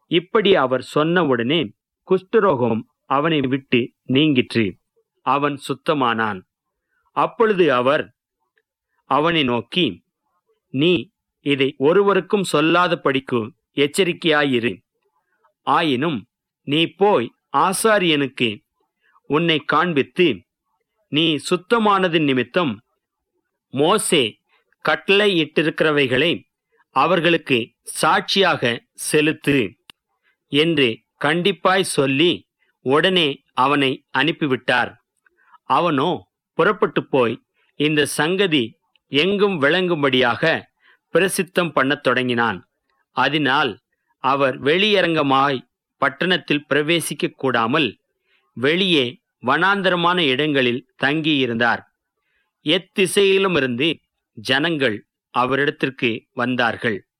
இப்படி அவர் சொன்னவுடனே குஷ்டரோகம் அவனை விட்டு நீங்கிற்று அவன் சுத்தமானான் அப்பொழுது அவர் அவனை நோக்கி நீ இதை ஒருவருக்கும் சொல்லாத படிக்கு எச்சரிக்கையாயிரு ஆயினும் நீ போய் ஆசாரியனுக்கு உன்னை காண்பித்து நீ சுத்தமானது நிமித்தம் மோசே கட்டளை இட்டிருக்கிறவைகளை அவர்களுக்கு சாட்சியாக செலுத்து என்று கண்டிப்பாய் சொல்லி உடனே அவனை அனுப்பிவிட்டார் அவனோ புறப்பட்டு போய் இந்த சங்கதி எங்கும் விளங்கும்படியாக பிரசித்தம் பண்ணத் தொடங்கினான் அதனால் அவர் வெளியரங்கமாய் பட்டணத்தில் பிரவேசிக்க கூடாமல் வெளியே வனாந்தரமான இடங்களில் தங்கியிருந்தார் எத்திசையிலுமிருந்து ஜனங்கள் அவரிடத்திற்கு வந்தார்கள்